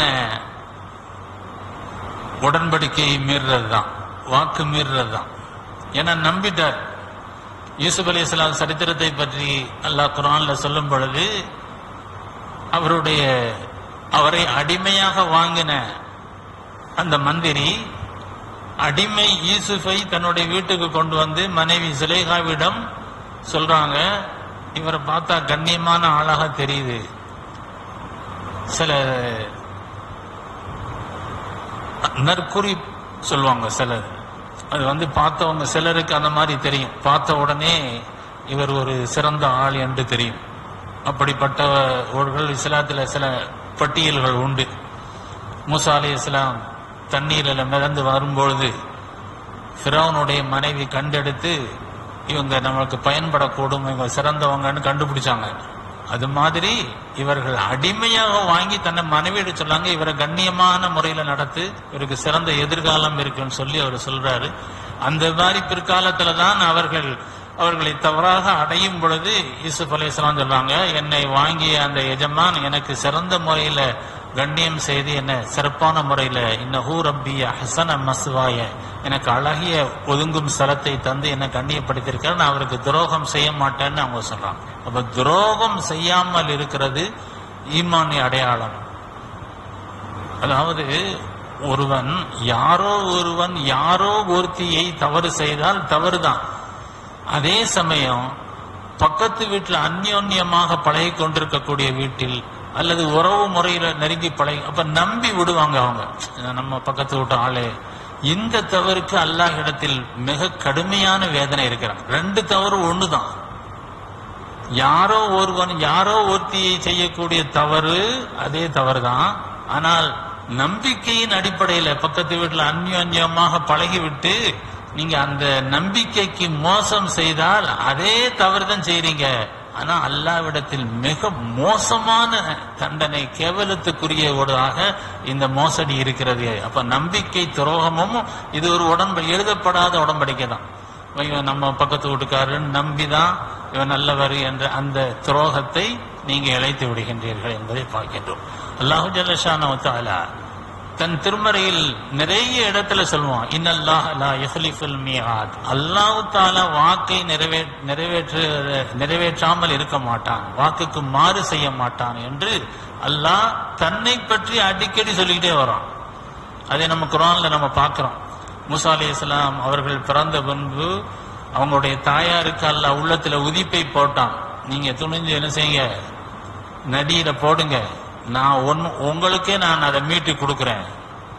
உடன்படிக்கையை மீறுறது தான் வாக்கு மீறுறது தான் ஏன்னா நம்பிட்டார் யூசுப் அலி இஸ்லாம் சரித்திரத்தை பற்றி அல்லாஹ் குரான்ல சொல்லும் பொழுது அவருடைய அவரை அடிமையாக வாங்கின அந்த மந்திரி அடிமை யூசுஃபை தன்னுடைய வீட்டுக்கு கொண்டு வந்து மனைவி சுலேகாவிடம் சொல்றாங்க இவரை பார்த்தா கண்ணியமான ஆளாக தெரியுது சில நற்குறி சொல்லுவாங்க சிலர் அது வந்து பார்த்தவங்க சிலருக்கு அந்த மாதிரி தெரியும் பார்த்த உடனே இவர் ஒரு சிறந்த ஆள் என்று தெரியும் அப்படிப்பட்டவர்கள் இஸ்லாத்துல சில பட்டியல்கள் உண்டு மூசா அலி இஸ்லாம் தண்ணீரில் மிதந்து வரும்பொழுது ஃபிரௌனுடைய மனைவி கண்டெடுத்து இவங்க நமக்கு பயன்படக்கூடும் இவங்க சிறந்தவங்கன்னு கண்டுபிடிச்சாங்க அது மாதிரி இவர்கள் அடிமையாக வாங்கி தன்னை மனைவியிட சொல்லாங்க இவரை கண்ணியமான முறையில நடத்து இவருக்கு சிறந்த எதிர்காலம் இருக்குன்னு சொல்லி அவர் சொல்றாரு அந்த மாதிரி பிற்காலத்துல தான் அவர்கள் அவர்களை தவறாக அடையும் பொழுது யூசுப் அலையாம் சொல்றாங்க என்னை வாங்கிய அந்த எஜமான் எனக்கு சிறந்த முறையில கண்ணியம் செய்து என்ன சிறப்பான முறையில இன்னஹூ ரப்பிய ஹசன மஸ்வாய எனக்கு அழகிய ஒதுங்கும் சரத்தை தந்து என்னை கண்ணியப்படுத்தியிருக்கார் நான் அவருக்கு துரோகம் செய்ய மாட்டேன்னு அவங்க சொல்றாங்க அப்ப துரோகம் செய்யாமல் இருக்கிறது ஈமானி அடையாளம் அதாவது ஒருவன் யாரோ ஒருவன் யாரோ ஒருத்தியை தவறு செய்தால் தவறுதான் அதே சமயம் பக்கத்து வீட்டில் அந்யோன்யமாக பழகி கொண்டிருக்கக்கூடிய வீட்டில் அல்லது உறவு முறையில நெருங்கி பழகி அப்ப நம்பி விடுவாங்க அவங்க நம்ம பக்கத்து வீட்டு ஆளு இந்த தவறுக்கு அல்லாஹ் இடத்தில் மிக கடுமையான வேதனை இருக்கிறாங்க ரெண்டு தவறு ஒண்ணுதான் யாரோ ஒருவன் யாரோ ஒருத்தியை செய்யக்கூடிய தவறு அதே தவறுதான் ஆனால் நம்பிக்கையின் அடிப்படையில பக்கத்து வீட்டுல அந்யோன்யமாக பழகிவிட்டு நீங்க அந்த நம்பிக்கைக்கு மோசம் செய்தால் அதே தவறுதான் செய்றீங்க ஆனா அல்லாவிடத்தில் மிக மோசமான தண்டனை கேவலத்துக்குரிய ஒருதாக இந்த மோசடி இருக்கிறது அப்ப நம்பிக்கை துரோகமும் இது ஒரு உடன்ப எழுதப்படாத உடன்படிக்கை தான் இவன் நம்ம பக்கத்து வீட்டுக்காரன் நம்பிதான் இவன் நல்லவர் என்ற அந்த துரோகத்தை நீங்க இழைத்து விடுகின்றீர்கள் என்பதை பார்க்கின்றோம் அல்லாஹு ஜல்லஷான தன் திருமறையில் நிறைய இடத்துல சொல்லுவான் இன்னல்லாஹ் லா யுஹ்லிஃபுல் மிஆத் அல்லாஹ் தாலா வாக்கை நிறைவே நிறைவேற்று நிறைவேற்றாமல் இருக்க மாட்டான் வாக்குக்கு மாறு செய்ய மாட்டான் என்று அல்லாஹ் தன்னை பற்றி அடிக்கடி சொல்லிக்கிட்டே வரான் அதை நம்ம குரான்ல நம்ம பார்க்கிறோம் மூசா அலி இஸ்லாம் அவர்கள் பிறந்த பின்பு அவங்களுடைய தாயாருக்கு அல்லாஹ் உள்ளத்துல உதிப்பை போட்டான் நீங்க துணிஞ்சு என்ன செய்யுங்க நதியில போடுங்க நான் ஒன்னு உங்களுக்கே நான் அதை மீட்டு கொடுக்கிறேன்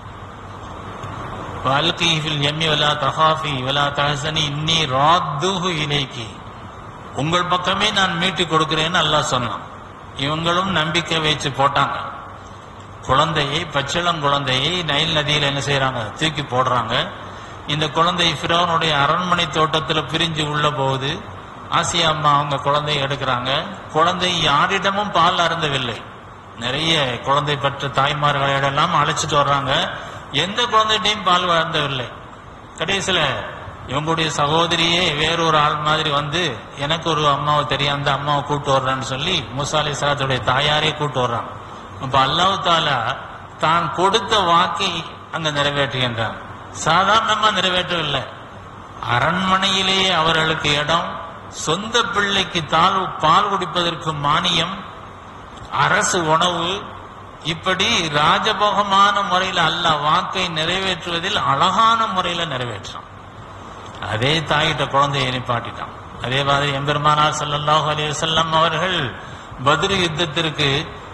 வல்கீஃபில் எம்மி வலா தஹாஃபி வலா தஹசனி இன்னி ராத்துஹு இலைக்கி உங்கள் பக்கமே நான் மீட்டு கொடுக்கிறேன்னு அல்லாஹ் சொன்னான் இவங்களும் நம்பிக்கை வச்சு போட்டாங்க குழந்தையை பச்சிளம் குழந்தையை நைல் நதியில என்ன செய்யறாங்க தூக்கி போடுறாங்க இந்த குழந்தை ஃபிரௌனுடைய அரண்மனை தோட்டத்துல பிரிஞ்சு உள்ள போகுது ஆசியா அம்மா அவங்க குழந்தையை எடுக்கிறாங்க குழந்தை யாரிடமும் பால் அருந்தவில்லை நிறைய குழந்தை பெற்ற தாய்மார்களிடெல்லாம் அழைச்சிட்டு வர்றாங்க எந்த குழந்தைகிட்டையும் பால் அருந்தவில்லை கடைசியில இவங்களுடைய சகோதரியே வேறொரு ஆள் மாதிரி வந்து எனக்கு ஒரு அம்மாவை தெரியும் அந்த அம்மாவை கூட்டு வர்றேன்னு சொல்லி மூசா அலி சலாத்துடைய தாயாரே கூட்டு வர்றாங்க அப்ப அல்லாஹ் தாலா தான் கொடுத்த வாக்கை அங்க நிறைவேற்றுகின்றான் சாதாரணமா நிறைவேற்றவில்லை அரண்மனையிலேயே அவர்களுக்கு இடம் சொந்த பிள்ளைக்கு தால் பால் குடிப்பதற்கு மானியம் அரசு உணவு இப்படி ராஜபோகமான முறையில் அல்லாஹ் வாக்கை நிறைவேற்றுவதில் அழகான முறையில நிறைவேற்றான் அதே தாயிட்ட குழந்தையை நிப்பாட்டிட்டான் அதே மாதிரி எம்பெருமானார் ஸல்லல்லாஹு அலைஹி வஸல்லம் அவர்கள் பத்ரு யுத்தத்திற்கு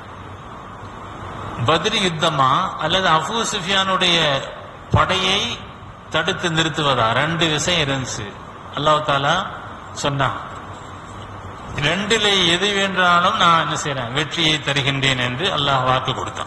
பத்ரு யுத்தமா அல்லது அபூ சுஃபியானுடைய படையை தடுத்து நிறுத்துவதா ரெண்டு விஷயம் இருந்துச்சு அல்லாஹ் தாலா சொன்னான் ரெண்டிலே எது வேண்டாலும் நான் என்ன செய்றேன் வெற்றியை தருகின்றேன் என்று அல்லாஹ் வாக்கு கொடுத்தான்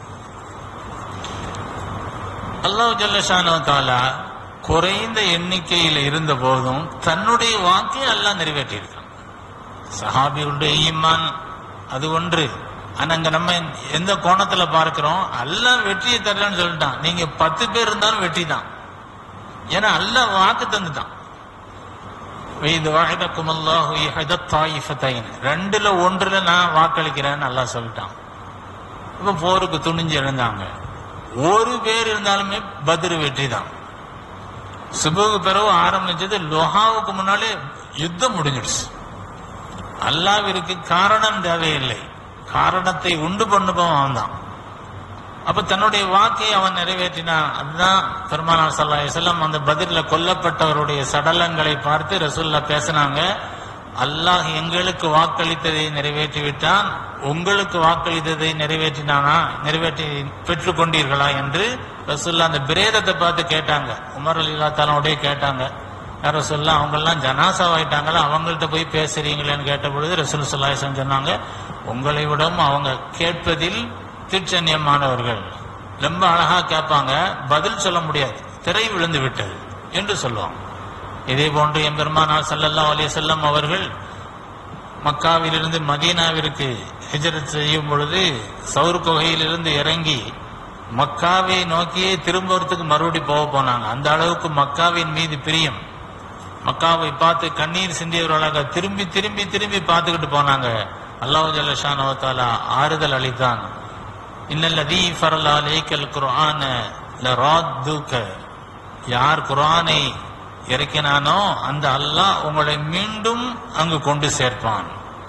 அல்லாஹ் ஜல்லஷானோ தாலா குறைந்த எண்ணிக்கையில் இருந்த போதும் தன்னுடைய வாக்கை அல்லாஹ் நிறைவேற்றியிருக்கான் சஹாபியுடைய ஈமான் அது ஒன்று ஆனா அங்க நம்ம எந்த கோணத்துல பார்க்கிறோம் அல்லாஹ் வெற்றியை தரலன்னு சொல்லிட்டான் நீங்க பத்து பேர் இருந்தாலும் வெற்றி தான் ஏன்னா அல்லாஹ் வாக்கு தந்துட்டான் இது வாஹிதக்கும் அல்லாஹு இஹதத் தாயிஃபத்தைன் ரெண்டுல ஒன்றுல நான் வாக்களிக்கிறேன்னு அல்லாஹ் சொல்லிட்டான் இப்ப போருக்கு துணிஞ்சு எழுந்தாங்க ஒரு பேர் இருந்தாலுமே பத்ரு வெற்றி தான் சுபுக்கு பிறகு ஆரம்பிச்சது லொஹாவுக்கு முன்னாலே யுத்தம் முடிஞ்சிடுச்சு அல்லாவிற்கு காரணம் தேவையில்லை காரணத்தை உண்டு பண்ணுபவன் அவன் தான் அப்ப தன்னுடைய வாக்கை அவன் நிறைவேற்றினான் அதுதான் பெருமானார் சல்லா செல்லம் அந்த பதில கொல்லப்பட்டவருடைய சடலங்களை பார்த்து ரசூல்லா பேசினாங்க அல்லாஹ் எங்களுக்கு வாக்களித்ததை நிறைவேற்றி விட்டான் உங்களுக்கு வாக்களித்ததை நிறைவேற்றினானா நிறைவேற்றி பெற்றுக் கொண்டீர்களா என்று ரசூல்லா அந்த பிரேதத்தை பார்த்து கேட்டாங்க உமர் அலிலா தாலாவுடைய கேட்டாங்க யார் ரசூல்லா அவங்க எல்லாம் ஜனாசாவாயிட்டாங்களா அவங்கள்ட்ட போய் பேசுறீங்களேன்னு கேட்ட பொழுது ரசூல் சொல்லாசன் சொன்னாங்க உங்களை விடவும் அவங்க கேட்பதில் திருச்சன்யமானவர்கள் ரொம்ப அழகா கேட்பாங்க பதில் சொல்ல முடியாது திரை விழுந்து விட்டது என்று சொல்லுவாங்க இதே போன்று எம்பெருமானார் ஸல்லல்லாஹு அலைஹி வஸல்லம் அவர்கள் மக்காவிலிருந்து மதீனாவிற்கு ஹிஜரத் செய்யும் பொழுது சவுர் குகையிலிருந்து இறங்கி மக்காவை நோக்கியே திரும்புறதுக்கு மறுபடி போக போனாங்க அந்த அளவுக்கு மக்காவின் மீது பிரியம் மக்காவை பார்த்து கண்ணீர் சிந்தியவர்களாக திரும்பி திரும்பி திரும்பி பார்த்துக்கிட்டு போனாங்க அல்லாஹ் ஜல்லஷானோ தாலா ஆறுதல் அளித்தான் இன்னல்லதீ ஃபரலா லேக்கல் குர்ஆன லராத்துக யார் குர்ஆனை இறக்கினானோ அந்த அல்லாஹ் உங்களை மீண்டும் அங்கு கொண்டு சேர்ப்பான்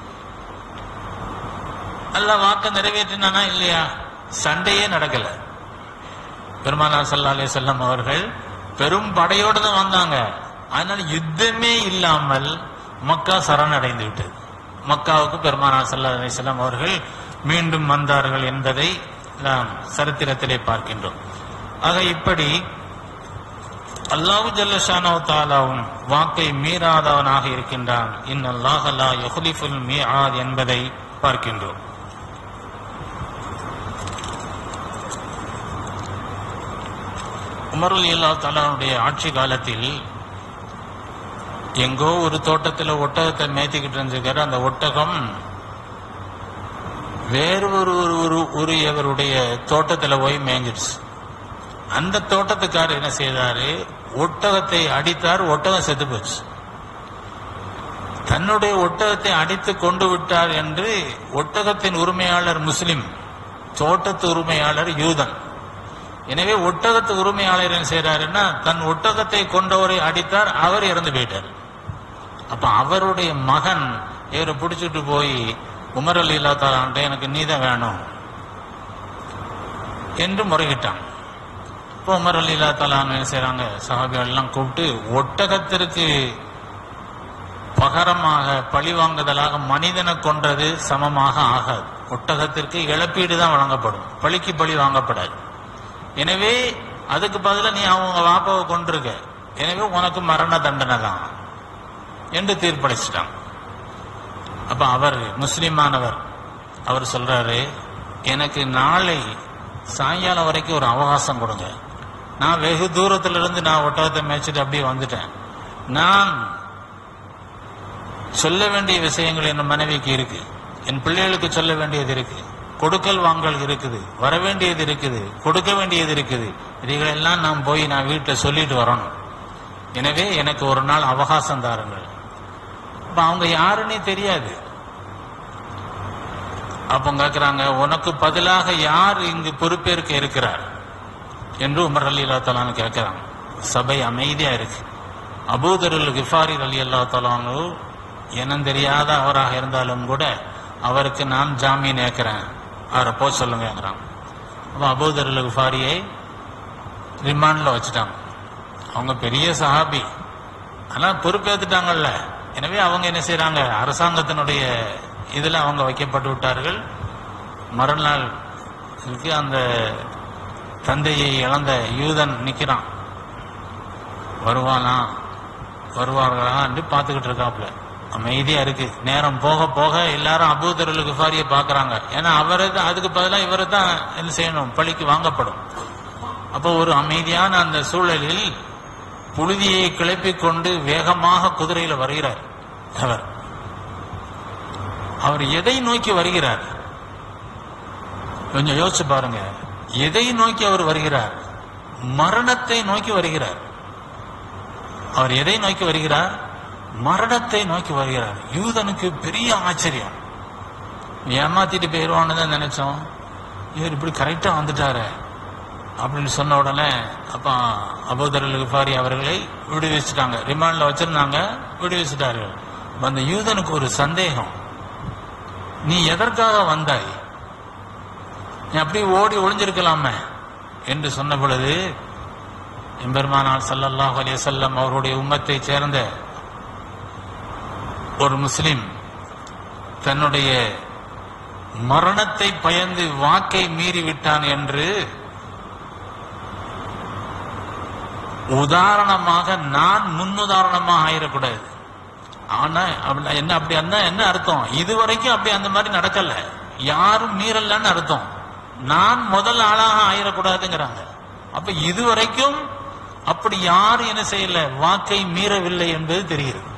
அல்லாஹ் வாக்க நிறைவேற்றினானா இல்லையா சண்டையே நடக்கல பெருமானார் சல்லா அலி செல்லம் அவர்கள் பெரும் படையோடு தான் வந்தாங்க அதனால யுத்தமே இல்லாமல் மக்கா சரணடைந்து விட்டது மக்காவுக்கு பெருமானார் சல்லா அலி செல்லம் அவர்கள் மீண்டும் வந்தார்கள் என்பதை நாம் சரித்திரத்திலே பார்க்கின்றோம் ஆக இப்படி அல்லாஹு ஜல்லஷானோ தாலாவும் வாக்கை மீறாதவனாக இருக்கின்றான் இன் அல்லாஹல்லா யுஹ்லிஃபுல் மீஆத் என்பதை பார்க்கின்றோம் உமருல் இல்லா தாலாவுடைய ஆட்சி காலத்தில் எங்கோ ஒரு தோட்டத்துல ஒட்டகத்தை மேய்த்திக்கிட்டு இருந்துக்காரு அந்த ஒட்டகம் வேறு ஒரு ஒரு ஒரு உரியவருடைய தோட்டத்துல போய் மேய்ஞ்சிடுச்சு அந்த தோட்டத்துக்காரர் என்ன செய்தாரு ஒட்டகத்தை அடித்தார் ஒட்டகம் செத்து போச்சு தன்னுடைய ஒட்டகத்தை அடித்து கொண்டு விட்டார் என்று ஒட்டகத்தின் உரிமையாளர் முஸ்லிம் தோட்டத்து உரிமையாளர் யூதன் எனவே ஒட்டகத்து உரிமையாளர் என்ன செய்யறாருன்னா தன் ஒட்டகத்தை கொண்டவரை அடித்தார் அவர் இறந்து போயிட்டார் அப்ப அவருடைய மகன் இவரை பிடிச்சிட்டு போய் உமர் அலி இல்லா எனக்கு நீதான் வேணும் என்று முறையிட்டான் இப்போ உமர் அலி இல்லா என்ன செய்யறாங்க சஹாபிகள் எல்லாம் கூப்பிட்டு ஒட்டகத்திற்கு பகரமாக பழி வாங்குதலாக மனிதனை கொன்றது சமமாக ஆகாது ஒட்டகத்திற்கு இழப்பீடு தான் வழங்கப்படும் பழிக்கு பழி வாங்கப்படாது எனவே அதுக்கு பதிலா நீ அவங்க வாப்பாவை கொண்டிருக்க எனவே உனக்கு மரண தண்டனை தான் என்று தீர்ப்பளிச்சிட்டாங்க அப்ப அவர் முஸ்லிமானவர் அவர் சொல்றாரு எனக்கு நாளை சாயங்காலம் வரைக்கும் ஒரு அவகாசம் கொடுங்க நான் வெகு தூரத்துல இருந்து நான் ஒட்டகத்தை மேய்ச்சிட்டு அப்படியே வந்துட்டேன் நான் சொல்ல வேண்டிய விஷயங்கள் என் மனைவிக்கு இருக்கு என் பிள்ளைகளுக்கு சொல்ல வேண்டியது இருக்கு கொடுக்கல் வாங்கல் இருக்குது வர வேண்டியது இருக்குது கொடுக்க வேண்டியது இருக்குது இதைகளெல்லாம் நான் போய் நான் வீட்டில் சொல்லிட்டு வரணும் எனவே எனக்கு ஒரு நாள் அவகாசம் தாருங்கள் அப்ப அவங்க யாருன்னே தெரியாது அப்ப கேக்குறாங்க உனக்கு பதிலாக யார் இங்கு பொறுப்பேற்க இருக்கிறார் என்று உமர் அலி அல்லா தலான்னு கேட்கிறாங்க சபை அமைதியா இருக்கு அபூதருல் கிஃபாரி அலி அல்லா தலானு இனம் தெரியாத அவராக இருந்தாலும் கூட அவருக்கு நான் ஜாமீன் ஏற்கிறேன் அவரை போ சொல்லுங்கிறான் அப்ப அபூதருல் கிஃபாரியை ரிமாண்ட்ல வச்சுட்டாங்க அவங்க பெரிய சஹாபி ஆனா பொறுப்பேத்துட்டாங்கல்ல எனவே அவங்க என்ன செய்றாங்க அரசாங்கத்தினுடைய இதுல அவங்க வைக்கப்பட்டு விட்டார்கள் மறுநாள் இருக்கு அந்த தந்தையை இழந்த யூதன் நிக்கிறான் வருவானா வருவார்களா என்று பார்த்துக்கிட்டு இருக்காப்ல அமைதியா இருக்கு நேரம் போக போக எல்லாரும் அபூதருள் குஃபாரியை பார்க்கறாங்க ஏன்னா அவரை தான் அதுக்கு பதிலாக இவரை தான் என்ன செய்யணும் பழிக்கு வாங்கப்படும் அப்போ ஒரு அமைதியான அந்த சூழலில் புழுதியை கிளப்பிக் கொண்டு வேகமாக குதிரையில வருகிறார் அவர் அவர் எதை நோக்கி வருகிறார் கொஞ்சம் யோசிச்சு பாருங்க எதை நோக்கி அவர் வருகிறார் மரணத்தை நோக்கி வருகிறார் அவர் எதை நோக்கி வருகிறார் மரணத்தை நோக்கி வருகிறார் யூதனுக்கு பெரிய ஆச்சரியம் ஏமாத்திட்டு போயிடுவான்னு தான் நினைச்சோம் இவர் இப்படி கரெக்டா வந்துட்டாரு அப்படின்னு சொன்ன உடனே அப்ப அபூதரல் குஃபாரி அவர்களை விடுவிச்சுட்டாங்க ரிமாண்ட்ல வச்சிருந்தாங்க விடுவிச்சுட்டார்கள் அப்ப அந்த யூதனுக்கு ஒரு சந்தேகம் நீ எதற்காக வந்தாய் நீ அப்படியே ஓடி ஒளிஞ்சிருக்கலாமே என்று சொன்ன பொழுது எம்பெருமானார் ஸல்லல்லாஹு அலைஹி வஸல்லம் அவருடைய உம்மத்தை சேர்ந்த ஒரு முஸ்லிம் தன்னுடைய மரணத்தை பயந்து வாக்கை மீறி விட்டான் என்று உதாரணமாக நான் முன்னுதாரணமாக ஆயிடக்கூடாது ஆனா அப்படி- என்ன அப்படி அந்த என்ன அர்த்தம் இதுவரைக்கும் அப்படி அந்த மாதிரி நடக்கல யாரும் மீறலன்னு அர்த்தம் நான் முதல் ஆளாக ஆயிடக்கூடாதுங்கிறாங்க அப்ப இதுவரைக்கும் அப்படி யாரும் என்ன செய்யல வாக்கை மீறவில்லை என்பது தெரிகிறது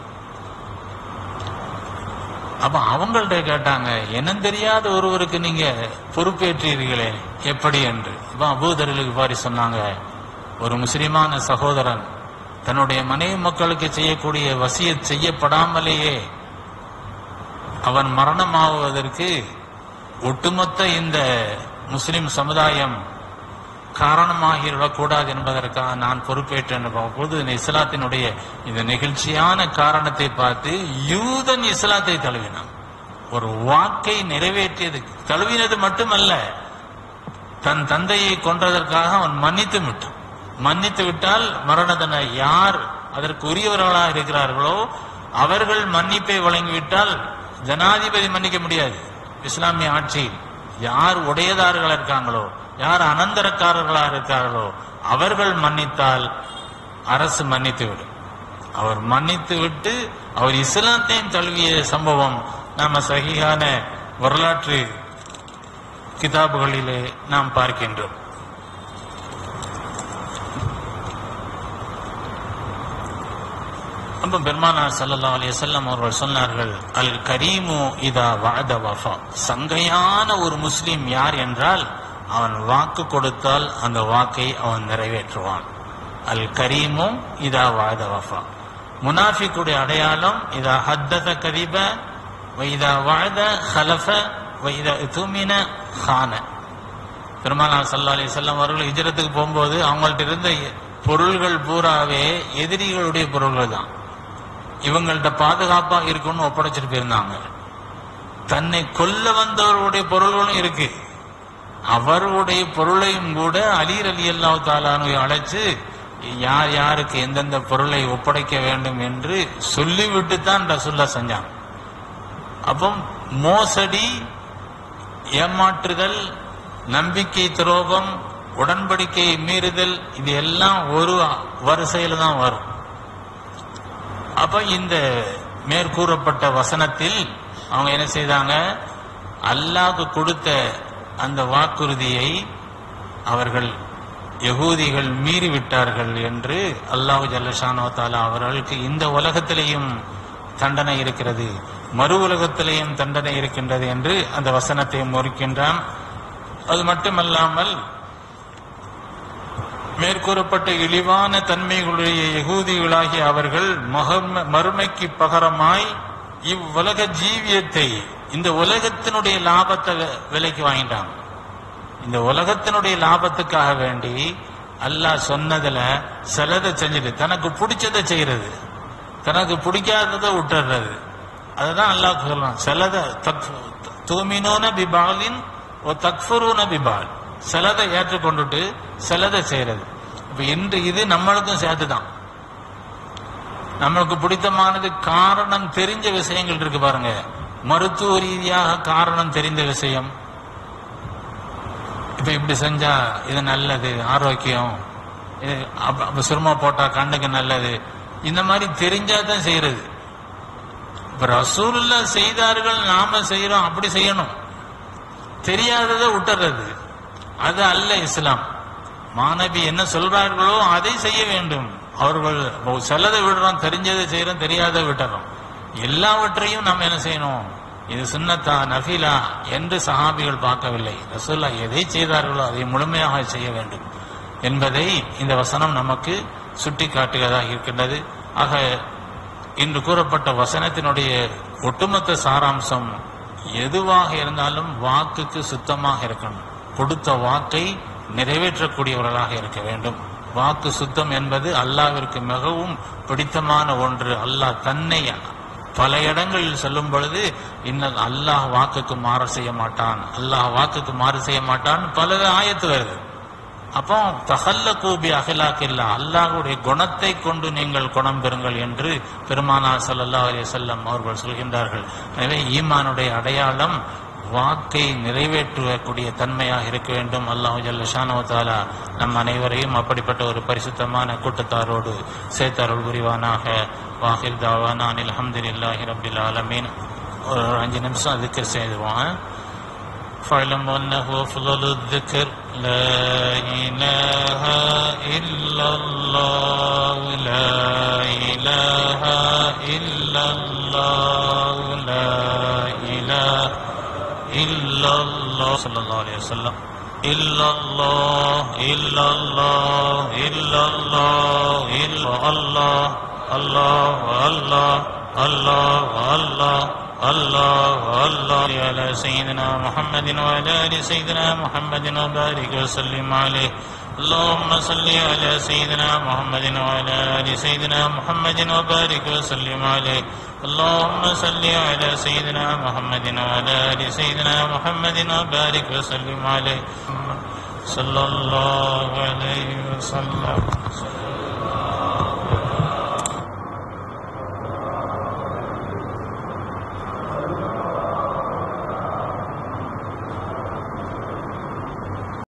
அப்ப அவங்கள்ட்ட கேட்டாங்க இனம் தெரியாத ஒருவருக்கு நீங்க பொறுப்பேற்றீர்களே எப்படி என்று இப்ப அபூதர்களுக்கு பாரி சொன்னாங்க ஒரு முஸ்லிமான சகோதரன் தன்னுடைய மனைவி மக்களுக்கு செய்யக்கூடிய வசியத் செய்யப்படாமலேயே அவன் மரணமாவதற்கு ஒட்டுமொத்த இந்த முஸ்லிம் சமுதாயம் காரணமாகிவிடக்கூடாது என்பதற்காக நான் பொறுப்பேற்றேன் போது இந்த இஸ்லாத்தினுடைய இந்த நிகழ்ச்சியான காரணத்தை பார்த்து யூதன் இஸ்லாத்தை தழுவினான் ஒரு வாக்கை நிறைவேற்றியது தழுவினது மட்டுமல்ல தன் தந்தையை கொன்றதற்காக அவன் மன்னித்து விட்டான் மன்னித்து விட்டால் மரண தண்டனை யார் அதற்கு உரியவர்களாக இருக்கிறார்களோ அவர்கள் மன்னிப்பை வழங்கிவிட்டால் ஜனாதிபதி மன்னிக்க முடியாது இஸ்லாமிய ஆட்சியில் யார் உடையதார்களா இருக்காங்களோ யார் அனந்தரக்காரர்களாக இருக்கார்களோ அவர்கள் மன்னித்தால் அரசு மன்னித்து விடும் அவர் மன்னித்து விட்டு அவர் இஸ்லாத்தையும் தழுவிய சம்பவம் நாம சகியான வரலாற்று கிதாபுகளிலே நாம் பார்க்கின்றோம் அப்ப பெருமானார் ஸல்லல்லாஹு அலைஹி வஸல்லம் அவர்கள் சொன்னார்கள் அல் கரீமு இதா வஅத வஃபா சங்கையான ஒரு முஸ்லிம் யார் என்றால் அவன் வாக்கு கொடுத்தால் அந்த வாக்கை அவன் நிறைவேற்றுவான் அல் கரீமு இதா வஅத வஃபா முனாஃபிக்குடைய அடையாளம் இதா ஹத்தத கதிப வைதா வஅத ஹலஃப வைதா துமின ஹான பெருமானார் சல்லா அலி செல்லம் அவர்கள் ஹிஜ்ரத்துக்கு போகும்போது அவங்கள்ட்ட இருந்த பொருள்கள் பூராவே எதிரிகளுடைய பொருள்கள் தான் இவங்கள்ட்ட பாதுகாப்பா இருக்குன்னு ஒப்படைச்சிட்டு போயிருந்தாங்க தன்னை கொல்ல வந்தவருடைய பொருள்களும் இருக்கு அவருடைய பொருளையும் கூட அலீர் அலி அல்லாஹ் தாலானு அழைச்சு யார் யாருக்கு எந்தெந்த பொருளை ஒப்படைக்க வேண்டும் என்று சொல்லிவிட்டு தான் ரசுல்லா செஞ்சாங்க அப்போ மோசடி ஏமாற்றுதல் நம்பிக்கை துரோகம் உடன்படிக்கை மீறுதல் இது எல்லாம் ஒரு வரிசையில தான் வரும் அப்ப இந்த மேற்கூறப்பட்ட வசனத்தில் அவங்க என்ன செய்தாங்க அல்லாஹ்க்கு கொடுத்த அந்த வாக்குறுதியை அவர்கள் யகூதிகள் மீறி விட்டார்கள் என்று அல்லாஹு ஜல்லஷானோ தாலா அவர்களுக்கு இந்த உலகத்திலேயும் தண்டனை இருக்கிறது மறு உலகத்திலேயும் தண்டனை இருக்கின்றது என்று அந்த வசனத்தை முறிக்கின்றான் அது மட்டுமல்லாமல் மேற்கூறப்பட்ட இழிவான தன்மைகளுடைய யகூதிகளாகிய அவர்கள் மகம- மறுமைக்கு பகரமாய் இவ்வுலக ஜீவியத்தை இந்த உலகத்தினுடைய லாபத்தை வி- விலைக்கு வாங்கிட்டாங்க இந்த உலகத்தினுடைய லாபத்துக்காக வேண்டி அல்லாஹ் சொன்னதுல சிலதை செஞ்சுட்டு தனக்கு பிடிச்சதை செய்யறது தனக்கு பிடிக்காததை விட்டுறது அதுதான் அல்லாஹ் சொல்றான் சிலதை தூமினோன பிபாலின் ஓ தக்ஃபுரூன பிபால் சிலதை ஏற்றுக்கொண்டுட்டு சிலதை செய்யறது இப்ப இன்று இது நம்மளுக்கும் சேர்த்துதான் நம்மளுக்கு பிடித்தமானது காரணம் தெரிஞ்ச விஷயங்கள் இருக்கு பாருங்க மருத்துவ ரீதியாக காரணம் தெரிந்த விஷயம் இப்ப இப்படி செஞ்சா இது நல்லது ஆரோக்கியம் இது அப்ப- அப்ப சுருமா போட்டா கண்ணுக்கு நல்லது இந்த மாதிரி தெரிஞ்சாதான் செய்யறது இப்ப ரசூலுல்லா செய்தார்கள் நாம செய்யறோம் அப்படி செய்யணும் தெரியாததை விட்டுறது அது அல்ல இஸ்லாம் மாணவி என்ன சொல்றார்களோ அதை செய்ய வேண்டும் அவர்கள் சிலதை விடுறோம் தெரிஞ்சதை செய்யறோம் தெரியாத விட்டுறோம் எல்லாவற்றையும் நம்ம என்ன செய்யணும் இது சுன்னத்தா நஃபீலா என்று சஹாபிகள் பார்க்கவில்லை ரசூல்லா எதை செய்தார்களோ அதை முழுமையாக செய்ய வேண்டும் என்பதை இந்த வசனம் நமக்கு சுட்டி காட்டுகிறதாக இருக்கின்றது ஆக இன்று கூறப்பட்ட வசனத்தினுடைய ஒட்டுமொத்த சாராம்சம் எதுவாக இருந்தாலும் வாக்குக்கு சுத்தமாக இருக்கணும் கொடுத்த வாக்கை நிறைவேற்றக்கூடியவர்களாக இருக்க வேண்டும் வாக்கு சுத்தம் என்பது அல்லாவிற்கு மிகவும் பிடித்தமான ஒன்று அல்லாஹ் தன்னை பல இடங்களில் சொல்லும் பொழுது இன்னல் அல்லாஹ் வாக்குக்கு மாறு செய்ய மாட்டான் அல்லாஹ் வாக்குக்கு மாறு செய்ய மாட்டான் பல ஆயத்து வருது அப்போ தகல்ல கூபி அகிலாக்கில்லா அல்லாஹுடைய குணத்தை கொண்டு நீங்கள் குணம் பெறுங்கள் என்று பெருமானார் ஸல்லல்லாஹு அலைஹி வஸல்லம் அவர்கள் சொல்கின்றார்கள் எனவே ஈமானுடைய அடையாளம் வாக்கை நிறைவேற்றக்கூடிய தன்மையாக இருக்க வேண்டும் அல்லாஹு ஜல்ல ஷானு தாலா நம் அனைவரையும் அப்படிப்பட்ட ஒரு பரிசுத்தமான கூட்டத்தாரோடு சேர்த்தருள் புரிவானாக வாஹிர் தாவானா அனில் அல்ஹம்துலில்லாஹி ரப்பில் ஆலமீன் ஒரு அஞ்சு நிமிஷம் அதுக்கு செய்துவோம் فاعلم أنه أفضل الذكر لا إله إلا الله لا إله إلا الله لا إله إلا الله صلى الله عليه وسلم إلا الله إلا الله إلا الله إلا الله الله الله الله الله الله الله على سيدنا محمد وعلى ال سيدنا محمد وبارك وسلم عليه اللهم صل على سيدنا محمد وعلى ال سيدنا محمد وبارك وسلم عليه اللهم صل على سيدنا محمد وعلى ال سيدنا محمد وبارك وسلم عليه صلى الله عليه وسلم